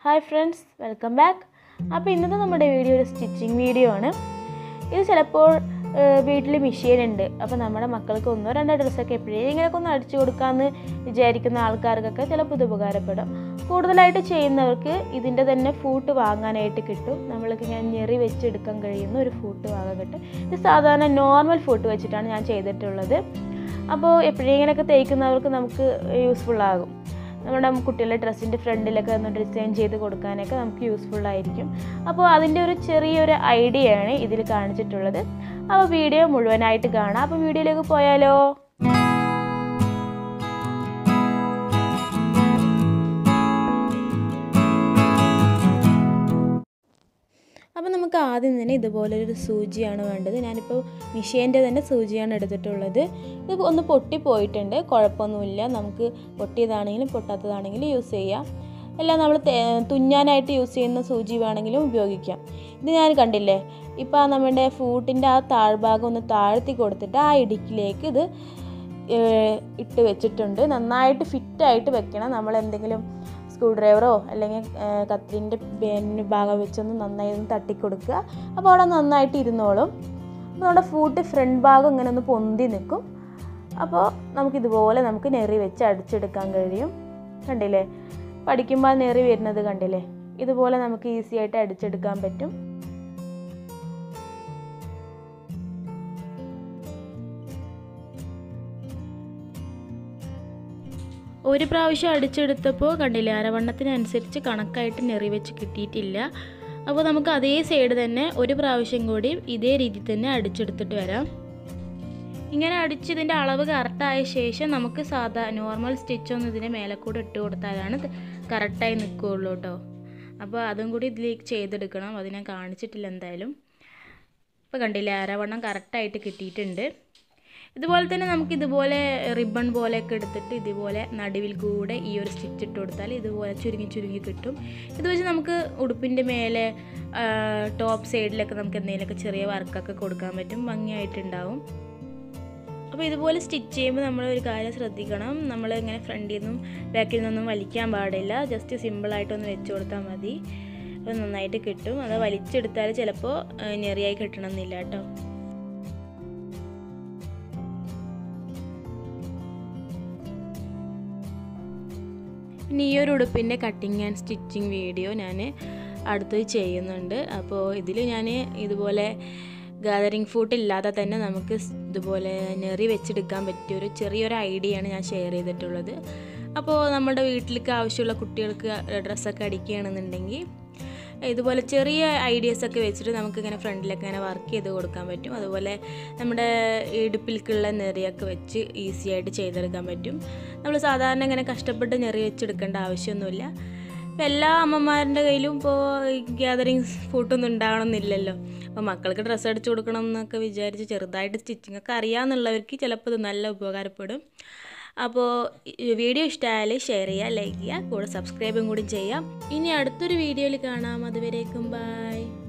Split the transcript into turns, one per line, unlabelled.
hi friends welcome back അപ്പോൾ ഇന്നത്തെ നമ്മുടെ വീഡിയോ ഒരു സ്റ്റിച്ചിങ് വീഡിയോ ആണ് ഇത് ചിലപ്പോൾ വീട്ടിൽ മെഷീൻ ഉണ്ട് അപ്പോൾ നമ്മുടെ മക്കൾക്ക് ഒന്നോ രണ്ടോ ഡ്രസ്സൊക്കെ എപ്പോഴെങ്കിലൊക്കെ ഒന്ന് അടിച്ചു കൊടുക്കാമെന്ന് വിചാരിക്കുന്ന ആൾക്കാർക്കൊക്കെ ചിലപ്പോൾ ഇത് ഉപകാരപ്പെടും കൂടുതലായിട്ട് ചെയ്യുന്നവർക്ക് ഇതിൻ്റെ തന്നെ ഫൂട്ട് വാങ്ങാനായിട്ട് കിട്ടും നമ്മൾക്ക് ഇങ്ങനെ ഞെറി വെച്ചെടുക്കാൻ കഴിയുന്ന ഒരു ഫൂട്ട് വാങ്ങാൻ കിട്ടും ഇത് സാധാരണ നോർമൽ ഫൂട്ട് വെച്ചിട്ടാണ് ഞാൻ ചെയ്തിട്ടുള്ളത് അപ്പോൾ എപ്പോഴെങ്കിലൊക്കെ തേക്കുന്നവർക്ക് നമുക്ക് യൂസ്ഫുൾ ആകും നമ്മുടെ കുട്ടികളുടെ ഡ്രസ്സിൻ്റെ ഫ്രണ്ടിലൊക്കെ ഒന്ന് ഡിസൈൻ ചെയ്ത് കൊടുക്കാനൊക്കെ നമുക്ക് യൂസ്ഫുൾ ആയിരിക്കും അപ്പോൾ അതിൻ്റെ ഒരു ചെറിയൊരു ഐഡിയയാണ് ഇതിൽ കാണിച്ചിട്ടുള്ളത് അപ്പോൾ വീഡിയോ മുഴുവനായിട്ട് കാണാം അപ്പോൾ വീഡിയോയിലേക്ക് പോയാലോ അപ്പോൾ നമുക്ക് ആദ്യം തന്നെ ഇതുപോലൊരു സൂചിയാണ് വേണ്ടത് ഞാനിപ്പോൾ മിഷീൻ്റെ തന്നെ സൂചിയാണ് എടുത്തിട്ടുള്ളത് ഇത് ഒന്ന് പൊട്ടിപ്പോയിട്ടുണ്ട് കുഴപ്പമൊന്നുമില്ല നമുക്ക് പൊട്ടിയതാണെങ്കിലും പൊട്ടാത്തതാണെങ്കിലും യൂസ് ചെയ്യാം എല്ലാം നമ്മൾ തുന്നാനായിട്ട് യൂസ് ചെയ്യുന്ന സൂചി വേണമെങ്കിലും ഉപയോഗിക്കാം ഇത് ഞാൻ കണ്ടില്ലേ ഇപ്പോൾ നമ്മുടെ ഫൂട്ടിൻ്റെ ആ താഴ്ഭാഗം ഒന്ന് താഴ്ത്തി കൊടുത്തിട്ട് ആ ഇടുക്കിലേക്ക് ഇത് ഇട്ട് വെച്ചിട്ടുണ്ട് നന്നായിട്ട് ഫിറ്റായിട്ട് വെക്കണം നമ്മൾ എന്തെങ്കിലും സ്ക്രൂ ഡ്രൈവറോ അല്ലെങ്കിൽ കത്തിരിൻ്റെ ബെന്നിന് ഭാഗം വെച്ചൊന്ന് നന്നായി ഒന്ന് തട്ടിക്കൊടുക്കുക അപ്പോൾ അവിടെ നന്നായിട്ട് ഇരുന്നോളും അപ്പോൾ നമ്മുടെ ഫൂട്ട് ഫ്രണ്ട് ഭാഗം ഇങ്ങനെ ഒന്ന് പൊന്തി നിൽക്കും അപ്പോൾ നമുക്കിതുപോലെ നമുക്ക് നെറി വെച്ച് അടിച്ചെടുക്കാൻ കഴിയും കണ്ടില്ലേ പഠിക്കുമ്പോൾ നെറി വരുന്നത് കണ്ടില്ലേ ഇതുപോലെ നമുക്ക് ഈസി ആയിട്ട് അടിച്ചെടുക്കാൻ പറ്റും ഒരു പ്രാവശ്യം അടിച്ചെടുത്തപ്പോൾ കണ്ടില്ലേ അരവണ്ണത്തിനനുസരിച്ച് കണക്കായിട്ട് നെറി വെച്ച് കിട്ടിയിട്ടില്ല അപ്പോൾ നമുക്ക് അതേ സൈഡ് തന്നെ ഒരു പ്രാവശ്യം കൂടി ഇതേ രീതിയിൽ തന്നെ അടിച്ചെടുത്തിട്ട് വരാം ഇങ്ങനെ അടിച്ച് ഇതിൻ്റെ അളവ് കറക്റ്റായ ശേഷം നമുക്ക് സാധാ നോർമൽ സ്റ്റിച്ചൊന്നും ഇതിൻ്റെ മേലെ കൂടെ ഇട്ട് കൊടുത്താലാണ് കറക്റ്റായി നിൽക്കുകയുള്ളൂ കേട്ടോ അപ്പോൾ അതും കൂടി ഇതിലേക്ക് ചെയ്തെടുക്കണം അത് ഞാൻ കാണിച്ചിട്ടില്ല എന്തായാലും ഇപ്പോൾ കണ്ടില്ലേ അരവണ്ണം കറക്റ്റായിട്ട് കിട്ടിയിട്ടുണ്ട് ഇതുപോലെ തന്നെ നമുക്ക് ഇതുപോലെ റിബൺ പോലെയൊക്കെ എടുത്തിട്ട് ഇതുപോലെ നടുവിൽ കൂടെ ഈ ഒരു സ്റ്റിച്ച് ഇട്ട് കൊടുത്താൽ ഇതുപോലെ ചുരുങ്ങി ചുരുങ്ങി കിട്ടും ഇത് വെച്ച് നമുക്ക് ഉടുപ്പിൻ്റെ മേലെ ടോപ്പ് സൈഡിലൊക്കെ നമുക്ക് എന്തെങ്കിലുമൊക്കെ ചെറിയ വർക്കൊക്കെ കൊടുക്കാൻ പറ്റും ഭംഗിയായിട്ടുണ്ടാവും അപ്പോൾ ഇതുപോലെ സ്റ്റിച്ച് ചെയ്യുമ്പോൾ നമ്മൾ ഒരു കാര്യം ശ്രദ്ധിക്കണം നമ്മൾ ഇങ്ങനെ ഫ്രണ്ടിൽ നിന്നും ബാക്കിൽ നിന്നൊന്നും വലിക്കാൻ പാടില്ല ജസ്റ്റ് സിമ്പിളായിട്ടൊന്ന് വെച്ച് കൊടുത്താൽ മതി അപ്പോൾ നന്നായിട്ട് കിട്ടും അത് വലിച്ചെടുത്താൽ ചിലപ്പോൾ ഞെറിയായി കിട്ടണമെന്നില്ല കേട്ടോ ഇനി ഈ ഒരു ഉടുപ്പിൻ്റെ കട്ടിങ് ആൻഡ് സ്റ്റിച്ചിങ് വീഡിയോ ഞാൻ അടുത്ത് ചെയ്യുന്നുണ്ട് അപ്പോൾ ഇതിൽ ഞാൻ ഇതുപോലെ ഗാദറിങ് ഫൂട്ട് ഇല്ലാതെ തന്നെ നമുക്ക് ഇതുപോലെ നെറി വെച്ചെടുക്കാൻ പറ്റിയ ഒരു ചെറിയൊരു ഐഡിയയാണ് ഞാൻ ഷെയർ ചെയ്തിട്ടുള്ളത് അപ്പോൾ നമ്മുടെ വീട്ടിലേക്ക് ആവശ്യമുള്ള കുട്ടികൾക്ക് ഡ്രസ്സൊക്കെ അടിക്കുകയാണെന്നുണ്ടെങ്കിൽ ഇതുപോലെ ചെറിയ ഐഡിയാസൊക്കെ വെച്ചിട്ട് നമുക്കിങ്ങനെ ഫ്രണ്ടിലൊക്കെ ഇങ്ങനെ വർക്ക് ചെയ്ത് കൊടുക്കാൻ പറ്റും അതുപോലെ നമ്മുടെ ഇടുപ്പിലേക്കുള്ള നെറിയൊക്കെ വെച്ച് ഈസി ആയിട്ട് ചെയ്തെടുക്കാൻ പറ്റും നമ്മൾ സാധാരണ ഇങ്ങനെ കഷ്ടപ്പെട്ട് നെറി വെച്ചെടുക്കേണ്ട ആവശ്യമൊന്നുമില്ല ഇപ്പോൾ എല്ലാ അമ്മമാരുടെ കയ്യിലും ഇപ്പോൾ ഗ്യാതറിങ് ഫൂട്ടൊന്നും ഉണ്ടാകണമെന്നില്ലല്ലോ അപ്പോൾ മക്കൾക്ക് ഡ്രസ്സ് അടിച്ചു കൊടുക്കണം എന്നൊക്കെ വിചാരിച്ച് ചെറുതായിട്ട് സ്റ്റിച്ചിങ് ഒക്കെ അറിയാമെന്നുള്ളവർക്ക് ചിലപ്പോൾ ഇത് നല്ല ഉപകാരപ്പെടും അപ്പോൾ വീഡിയോ ഇഷ്ടമായാൽ ഷെയർ ചെയ്യുക ലൈക്ക് ചെയ്യുക കൂടെ സബ്സ്ക്രൈബും കൂടി ചെയ്യാം ഇനി അടുത്തൊരു വീഡിയോയിൽ കാണാം അതുവരേക്കും ബൈ